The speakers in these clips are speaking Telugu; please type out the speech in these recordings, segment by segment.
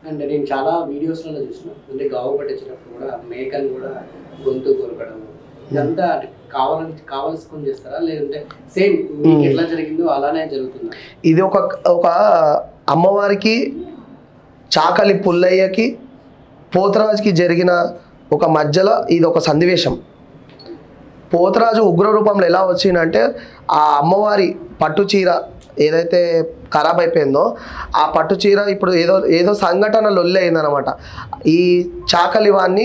అండ్ నేను చాలా వీడియోస్లలో చూసిన అంటే గావు పట్టించినప్పుడు కూడా మేకని కూడా గొంతు కొరకడం ఇదంతా అంటే కావాలని కావాల్సుకొని చేస్తారా లేదంటే సేమ్ మీకు ఎట్లా జరిగిందో అలానే జరుగుతుందా ఇది ఒక ఒక అమ్మవారికి చాకలి పుల్లయ్యకి పోతరాజుకి జరిగిన ఒక మధ్యలో ఇది ఒక సన్నివేశం పోతరాజు ఉగ్ర రూపంలో ఎలా వచ్చిందంటే ఆ అమ్మవారి పట్టు చీర ఏదైతే ఖరాబ్ అయిపోయిందో ఆ పట్టు చీర ఇప్పుడు ఏదో ఏదో సంఘటన లొల్లి అయిందనమాట ఈ చాకలి వాన్ని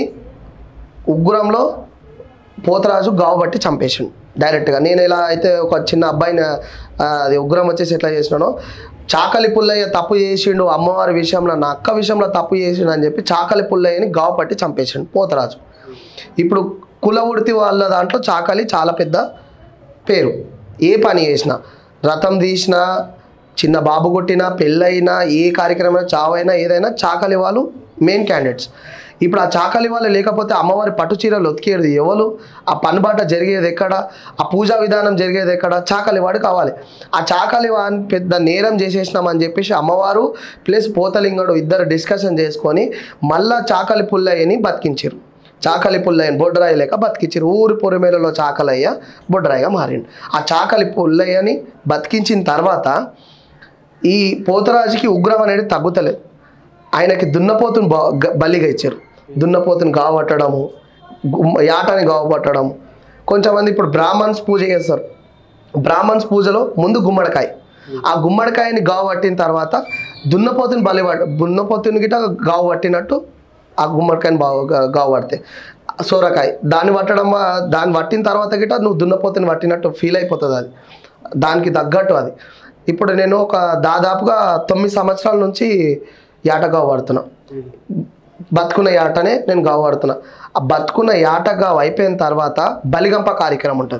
ఉగ్రంలో పోతరాజు గావు బట్టి చంపేసిండు డైరెక్ట్గా నేను ఎలా అయితే ఒక చిన్న అబ్బాయిని ఆ, అది ఉగ్రం వచ్చేసి ఎట్లా చేసినానో చాకలి పుల్లయ్య తప్పు చేసిండు అమ్మవారి విషయంలో నా అక్క విషయంలో తప్పు చేసిండు అని చెప్పి చాకలి పుల్లయ్యని గావు పట్టి చంపేసిండు పోతరాజు ఇప్పుడు కుల ఉడితి వాళ్ళ దాంట్లో చాకలి చాలా పెద్ద పేరు ఏ పని చేసినా రథం తీసినా చిన్న బాబు కొట్టినా పెళ్ళైనా ఏ కార్యక్రమం చావైనా ఏదైనా చాకలి వాళ్ళు మెయిన్ క్యాండిడేట్స్ ఇప్పుడు ఆ చాకలి వాళ్ళు లేకపోతే అమ్మవారి పట్టు చీరలు ఒతికేది ఎవరు ఆ పనిబాట జరిగేది ఎక్కడ ఆ పూజా విధానం జరిగేది ఎక్కడ చాకలి వాడు కావాలి ఆ చాకలి వాడిని పెద్ద నేరం చేసేసినామని చెప్పేసి అమ్మవారు ప్లస్ పోతలింగడు ఇద్దరు డిస్కషన్ చేసుకొని మళ్ళా చాకలి పుల్లయ్యని బతికించారు చాకలి పుల్లయ్యని బొడ్రాయి లేక బతికించారు ఊరి పొరిమేలలో చాకలయ్య బొడ్రాయిగా మారిండు ఆ చాకలి పుల్లయ్యని బతికించిన తర్వాత ఈ పోతరాజుకి ఉగ్రం అనేది తగ్గుతలేదు ఆయనకి దున్నపోతుని బా గ- బలిగా ఇచ్చారు దున్నపోతుని గావట్టడము గుమ్మ- యాటని గావపట్టడము కొంచెంమంది ఇప్పుడు బ్రాహ్మణ్స్ పూజ చేస్తారు బ్రాహ్మణ్స్ పూజలో ముందు గుమ్మడికాయ ఆ గుమ్మడికాయని గావు పట్టిన తర్వాత దున్నపోతుని బలి పట్ట దున్నపోతుని గిట గావు పట్టినట్టు ఆ గుమ్మడికాయని బాగా గా- గావు పడితే సోరకాయ దాన్ని పట్టడం వల్ల- దాన్ని పట్టిన తర్వాత గిట నువ్వు దున్నపోతుని పట్టినట్టు ఫీల్ అయిపోతుంది అది దానికి తగ్గట్టు అది ఇప్పుడు నేను ఒక దాదాపుగా తొమ్మిది సంవత్సరాల నుంచి యాటగావు పడుతున్నా బతుకున్న యాటనే నేను గావు పడుతున్నా ఆ బతుకున్న యాట గావు అయిపోయిన తర్వాత బలిగంప కార్యక్రమం ఉంటుంది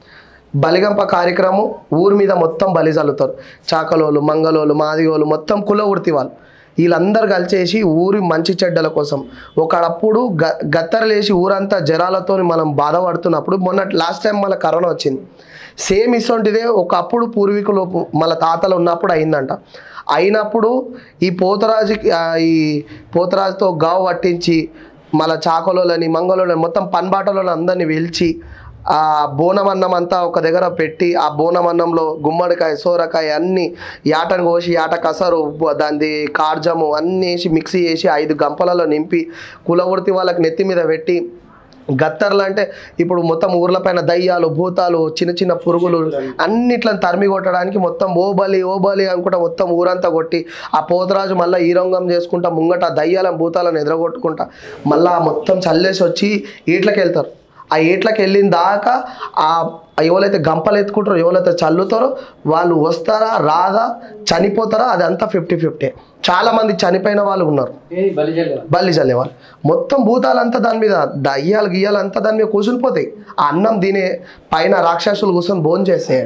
బలిగంప కార్యక్రమం ఊరి మీద మొత్తం బలి చల్లుతారు చాకలోలు మంగళోలు మాదిగోలు మొత్తం కుల ఉడితి వాళ్ళు వీళ్ళందరూ కలిసేసి ఊరి మంచి చెడ్డల కోసం ఒకడప్పుడు గ గత్తరలేసి ఊరంతా జరాలతో మనం బాధపడుతున్నప్పుడు మొన్న లాస్ట్ టైం మళ్ళీ కరోనా వచ్చింది సేమ్ ఇసొంటిదే ఒకప్పుడు పూర్వీకులు మన తాతలు ఉన్నప్పుడు అయిందంట అయినప్పుడు ఈ పోతరాజుకి ఆ, ఈ పోతరాజుతో గావు పట్టించి మళ్ళీ చాకలోలని మంగళోలని మొత్తం పన్బాటలో అందరినీ పిలిచి ఆ బోనం అన్నం అంతా ఒక దగ్గర పెట్టి ఆ బోనం అన్నంలో గుమ్మడికాయ సోరకాయ అన్ని యాటను కోసి యాట కసరు బ- దానిది కార్జము అన్నీ వేసి మిక్సీ చేసి ఐదు గంపలలో నింపి కులవృత్తి వాళ్ళకి నెత్తి మీద పెట్టి గత్తర్లు అంటే ఇప్పుడు మొత్తం ఊర్ల పైన దయ్యాలు భూతాలు చిన్న చిన్న పురుగులు అన్నిట్లను తరిమి కొట్టడానికి మొత్తం ఓ బలి ఓ బలి అనుకుంటా మొత్తం ఊరంతా కొట్టి ఆ పోతరాజు మళ్ళీ ఈ రంగం చేసుకుంటా ముంగట ఆ దయ్యాలను భూతాలను ఎదరగొట్టుకుంటా మళ్ళీ మొత్తం చల్లేసి వచ్చి ఈట్లకి వెళ్తారు ఆ ఈట్లకి వెళ్ళిన దాకా ఆ ఎవరైతే గంపలు ఎత్తుకుంటారో ఎవరైతే చల్లుతారో వాళ్ళు వస్తారా రాదా చనిపోతారా అదంతా ఫిఫ్టీ ఫిఫ్టీ చాలా మంది చనిపోయిన వాళ్ళు ఉన్నారు ఏది బలి జల్లేదా? బల్లి చల్లేవాళ్ళు మొత్తం భూతాలంతా దాని మీద దయ్యాలు గియ్యాలంతా దాని మీద కూర్చునిపోతాయి ఆ అన్నం తినే పైన రాక్షసులు కూర్చొని భోజనం చేస్తే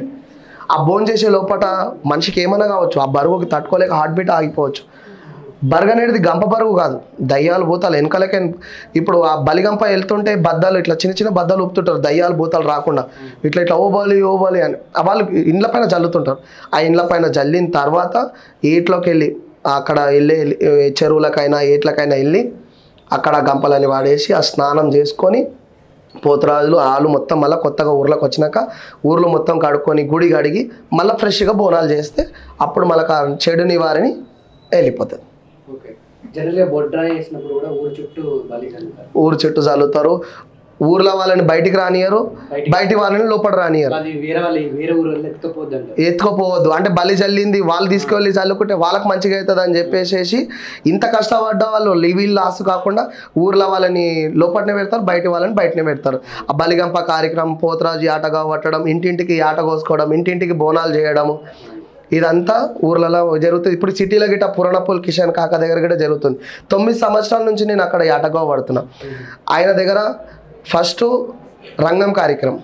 ఆ భోజనం చేసే లోపల మనిషికి ఏమైనా కావచ్చు ఆ బరువుకి తట్టుకోలేక హార్ట్ బీట్ ఆగిపోవచ్చు బరుగు అనేది గంప బరువు కాదు దయ్యాలు భూతాలు వెనకలకే ఇప్పుడు ఆ బలిగంప వెళ్తుంటే బద్దలు ఇట్లా చిన్న చిన్న బద్దలు ఊపుతుంటారు దయ్యాలు భూతాలు రాకుండా ఇట్లా ఇట్లా ఓ బలి ఓ బలి అని ఆ వాళ్ళు ఇండ్ల పైన జల్లుతుంటారు ఆ ఇండ్ల పైన జల్లిన తర్వాత ఏట్లోకి వెళ్ళి అక్కడ వెళ్ళి చెరువులకైనా ఏట్లకైనా వెళ్ళి అక్కడ గంపలని వాడేసి ఆ స్నానం చేసుకొని పోతరాజులు ఆలు మొత్తం మళ్ళీ కొత్తగా ఊర్లోకి వచ్చినాక ఊర్లో మొత్తం కడుక్కొని గుడి కడిగి మళ్ళీ ఫ్రెష్గా బోనాలు చేస్తే అప్పుడు మళ్ళీ చెడు నివారిని వెళ్ళిపోతుంది ఓకే జనరల్గా బొడ్రా వేసినప్పుడు కూడా ఊరు చుట్టూ బలి చల్లుతారు ఊరు చుట్టూ చల్లుతారు ఊర్లో వాళ్ళని బయటికి రానియరు బయటికి- బయటి వాళ్ళని లోపల రానియరు అది వేరే వాళ్ళు వేరే ఊరు వెళ్ళి ఎత్తుకపోద్ది అంటారు ఎత్తుకోపోవద్దు అంటే బలి చల్లింది వాళ్ళు తీసుకెళ్ళి చల్లుకుంటే వాళ్ళకి మంచిగా అవుతుంది అని చెప్పేసి ఇంత కష్టపడ్డ వాళ్ళు వీళ్ళు లాస్ కాకుండా ఊర్లో వాళ్ళని లోపలనే పెడతారు బయట వాళ్ళని బయటనే పెడతారు ఆ బలిగంప కార్యక్రమం పోతరాజు ఆటగా పట్టడం ఇంటింటికి ఆట కోసుకోవడం ఇంటింటికి బోనాలు చేయడము ఇదంతా ఊర్లలో జరుగుతుంది ఇప్పుడు సిటీలో గిట్ట పురణపూల్ కిషన్ కాక దగ్గర గిట్ట జరుగుతుంది తొమ్మిది సంవత్సరాల నుంచి నేను అక్కడ ఆటగా పడుతున్నా ఆయన దగ్గర ఫస్ట్ రంగం కార్యక్రమం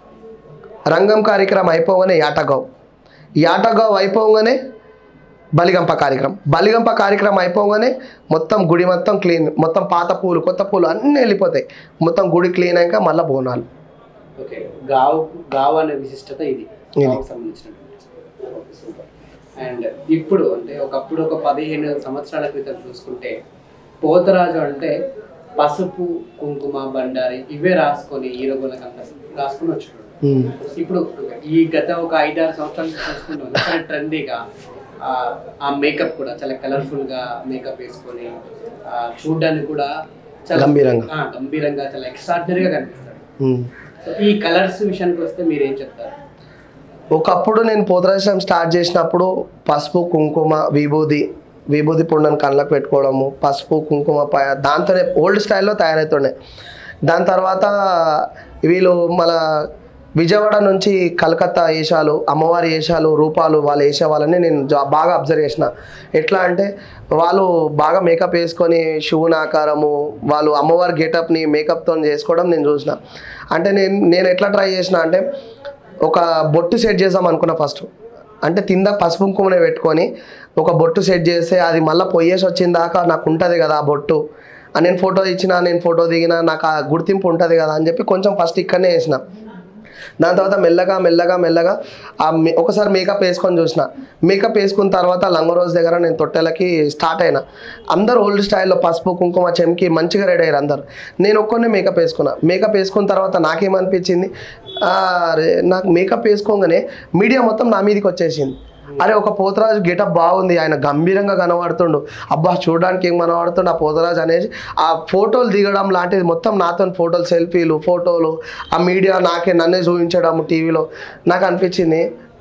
రంగం కార్యక్రమం అయిపోగానే యాటగావ్ యాటగావ్ అయిపోగానే బలిగంప కార్యక్రమం బలిగంప కార్యక్రమం అయిపోగానే మొత్తం గుడి మొత్తం క్లీన్ మొత్తం పాత పూలు కొత్త పూలు అన్నీ వెళ్ళిపోతాయి మొత్తం గుడి క్లీన్ అయ్యాక మళ్ళీ బోనాలు ఓకే గావు గావు అనే విశిష్టత ఇది ఇది. గావుకు సంబంధించినటువంటి ఓకే, సూపర్ అండ్ ఇప్పుడు అంటే ఒకప్పుడు ఒక పదిహేను సంవత్సరాల క్రితం చూసుకుంటే పోతరాజు అంటే పసుపు కుంకుమ బండారి ఇవే రాసుకొని హీరోగులకంతా రాసుకొని వచ్చాడు ఉమ్. ఇప్పుడు ఈ గత ఒక ఐదారు సంవత్సరాలు చూసుకుంటాం చాలా ట్రెండీగా ఆ మేకప్ కూడా చాలా కలర్ఫుల్ గా మేకప్ వేసుకొని ఆ, చూడ్డానికి కూడా చాలా గంభీరంగా. ఆ, గంభీరంగా చాలా ఎక్స్ట్రాడినరీగా కనిపిస్తాడు ఉమ్. సో ఈ కలర్స్ విషయానికి వస్తే మీరు ఏం చెప్తారు ఒకప్పుడు నేను పోతరాశం స్టార్ట్ చేసినప్పుడు పసుపు కుంకుమ విభూది విభూది పుండని కళ్ళకు పెట్టుకోవడము పసుపు కుంకుమ ప దాంతోనే ఓల్డ్ స్టైల్లో తయారవుతుండే దాని తర్వాత వీళ్ళు మన విజయవాడ నుంచి కలకత్తా వేషాలు అమ్మవారి వేషాలు రూపాలు వాళ్ళు వేసే వాళ్ళని నేను జా- బాగా అబ్జర్వ్ చేసిన ఎట్లా అంటే వాళ్ళు బాగా మేకప్ వేసుకొని శివుని ఆకారము వాళ్ళు అమ్మవారి గెటప్ని మేకప్తో చేసుకోవడం నేను చూసిన అంటే నేను నేను ఎట్లా ట్రై చేసిన అంటే ఒక బొట్టు సెట్ చేద్దాం అనుకున్నా ఫస్ట్ అంటే తింద పసుపు కుంకుమనే పెట్టుకొని ఒక బొట్టు సెట్ చేస్తే అది మళ్ళీ పొయ్యేసి వచ్చిన దాకా నాకు ఉంటుంది కదా ఆ బొట్టు ఆ నేను ఫోటో ఇచ్చిన నేను ఫోటో దిగిన నాకు ఆ గుర్తింపు ఉంటుంది కదా అని చెప్పి కొంచెం ఫస్ట్ ఇక్కడనే వేసిన దాని తర్వాత మెల్లగా మెల్లగా మెల్లగా ఆ మే- ఒకసారి మేకప్ వేసుకొని చూసిన మేకప్ వేసుకున్న తర్వాత లంగరోజ్ దగ్గర నేను తొట్టెలకి స్టార్ట్ అయినా అందరు ఓల్డ్ స్టైల్లో పసుపు కుంకుమ చెంకి మంచిగా రెడీ అయ్యారు అందరు నేను ఒక్కనే మేకప్ వేసుకున్నా మేకప్ వేసుకున్న తర్వాత నాకేమనిపించింది ఆ, అరే నాకు మేకప్ వేసుకోగానే మీడియా మొత్తం నా మీదకి వచ్చేసింది అరే ఒక పోతరాజు గెటప్ బాగుంది ఆయన గంభీరంగా కనబడుతుండు అబ్బా చూడడానికి ఏం కనబడుతుండు ఆ పోతరాజు అనేసి ఆ ఫోటోలు దిగడం లాంటిది మొత్తం నాతో ఫోటోలు సెల్ఫీలు ఫోటోలు ఆ మీడియా నాకే నన్నే చూపించడం టీవీలో నాకు అనిపించింది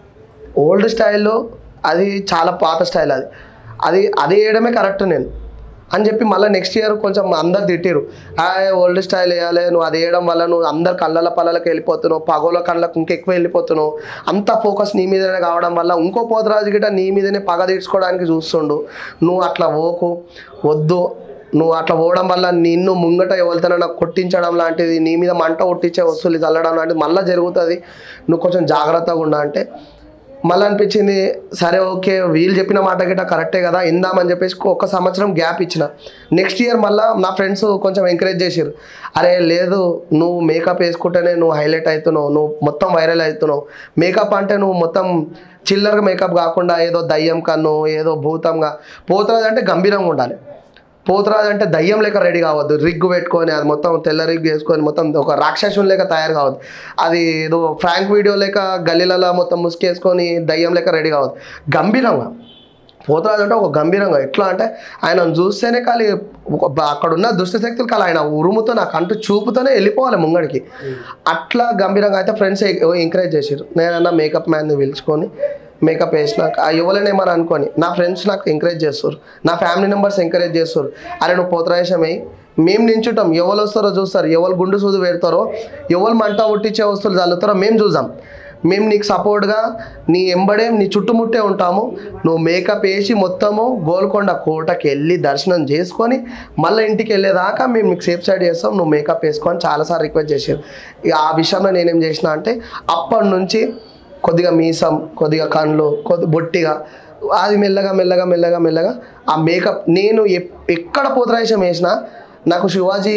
ఓల్డ్ స్టైల్లో అది చాలా పాత స్టైల్ అది అది అది వేయడమే కరెక్ట్ నేను అని చెప్పి మళ్ళీ నెక్స్ట్ ఇయర్ కొంచెం అందరు తిట్టిరు ఆ ఓల్డ్ స్టైల్ వేయాలి నువ్వు అది వేయడం వల్ల నువ్వు అందరు కళ్ళల పళ్ళకి వెళ్ళిపోతున్నావు పగోల కళ్ళకు ఇంకెక్కువ వెళ్ళిపోతున్నావు అంత ఫోకస్ నీ మీదనే కావడం వల్ల ఇంకో పోతరాజు గిట్ట నీ మీదనే పగ తీర్చుకోవడానికి చూస్తుండు నువ్వు అట్లా ఓకు వద్దు నువ్వు అట్లా పోవడం వల్ల నిన్ను ముంగట ఎవరితోనైనా కొట్టించడం లాంటిది నీ మీద మంట ఒట్టించే వస్తువులు చల్లడం లాంటిది మళ్ళీ జరుగుతుంది నువ్వు కొంచెం జాగ్రత్తగా ఉండా అంటే మళ్ళీ అనిపించింది సరే ఓకే వీళ్ళు చెప్పిన మాట గిట్ట కరెక్టే కదా ఇందామని చెప్పేసి ఒక సంవత్సరం గ్యాప్ ఇచ్చిన నెక్స్ట్ ఇయర్ మళ్ళీ నా ఫ్రెండ్స్ కొంచెం ఎంకరేజ్ చేసారు అరే లేదు నువ్వు మేకప్ వేసుకుంటేనే నువ్వు హైలైట్ అవుతున్నావు నువ్వు మొత్తం వైరల్ అవుతున్నావు మేకప్ అంటే నువ్వు మొత్తం చిల్లరగా మేకప్ కాకుండా ఏదో దయ్యం కన్ను ఏదో భూతంగా పోతున్నది అంటే గంభీరంగా ఉండాలి పోతురాజు అంటే దయ్యం లేక రెడీ కావద్దు రిగ్గు పెట్టుకొని అది మొత్తం తెల్ల రిగ్ వేసుకొని మొత్తం ఒక రాక్షసుని లేక తయారు కావద్దు అది ఏదో ఫ్రాంక్ వీడియో లేక గల్లీలలో మొత్తం ముసుకేసుకొని దయ్యం లేక రెడీ కావద్దు గంభీరంగా పోతురాజు అంటే ఒక గంభీరంగా ఎట్లా అంటే ఆయన చూస్తేనే ఖాళీ ఒక- అక్కడ ఉన్న దుష్ట శక్తులు ఖాళీ ఆయన ఉరుముతో నా కంటు చూపుతోనే వెళ్ళిపోవాలి ముంగడికి అట్లా గంభీరంగా అయితే ఫ్రెండ్స్ ఎంకరేజ్ చేసారు నేనన్నా మేకప్ మ్యాన్ని పిలుచుకొని మేకప్ వేసినాక ఆ ఎవరైనా ఏమని అనుకొని నా ఫ్రెండ్స్ నాకు ఎంకరేజ్ చేస్తారు నా ఫ్యామిలీ మెంబర్స్ ఎంకరేజ్ చేస్తారు అరే నువ్వు పోతరాయేషం అయ్యి మేము నించుంటాం ఎవరు వస్తారో చూస్తారు ఎవరు గుండు సూది పెడతారో ఎవరు మంట ఉట్టించే వస్తువులు చల్లుతారో మేము చూసాం మేము నీకు సపోర్ట్గా నీ ఎంబడే నీ చుట్టుముట్టే ఉంటాము నువ్వు మేకప్ వేసి మొత్తము గోల్కొండ కోటకి వెళ్ళి దర్శనం చేసుకొని మళ్ళీ ఇంటికి వెళ్ళేదాకా మేము నీకు సేఫ్ సైడ్ చేస్తాం నువ్వు మేకప్ వేసుకొని చాలాసార్లు రిక్వెస్ట్ చేశారు ఇక ఆ విషయంలో నేనేం చేసిన అంటే అప్పటి నుంచి కొద్దిగా మీసం కొద్దిగా కళ్ళు కొద్ది బొట్టిగా అది మెల్లగా మెల్లగా మెల్లగా మెల్లగా ఆ మేకప్ నేను ఎప్- ఎక్కడ పోతరాయశం వేసినా నాకు శివాజీ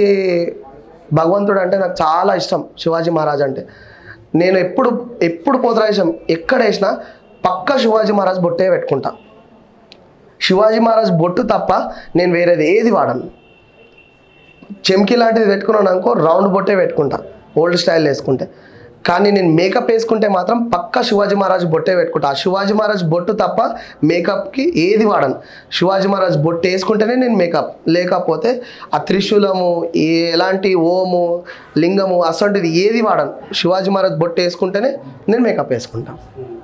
భగవంతుడు అంటే నాకు చాలా ఇష్టం శివాజీ మహారాజ్ అంటే నేను ఎప్పుడు ఎప్పుడు పోతరాయశం ఎక్కడ వేసినా పక్క శివాజీ మహారాజ్ బొట్టే పెట్టుకుంటా శివాజీ మహారాజ్ బొట్టు తప్ప నేను వేరేది ఏది వాడను చెంకి లాంటిది పెట్టుకున్నాను అనుకో రౌండ్ బొట్టే పెట్టుకుంటా ఓల్డ్ స్టైల్ వేసుకుంటే కానీ నేను మేకప్ వేసుకుంటే మాత్రం పక్క శివాజీ మహారాజ్ బొట్టే పెట్టుకుంటా ఆ శివాజీ మహారాజ్ బొట్టు తప్ప మేకప్కి ఏది వాడను శివాజీ మహారాజ్ బొట్టు వేసుకుంటేనే నేను మేకప్ లేకపోతే ఆ త్రిశూలము ఏ ఎలాంటి ఓము లింగము అసంటిది ఏది వాడను శివాజీ మహారాజ్ బొట్టు వేసుకుంటేనే నేను మేకప్ వేసుకుంటాను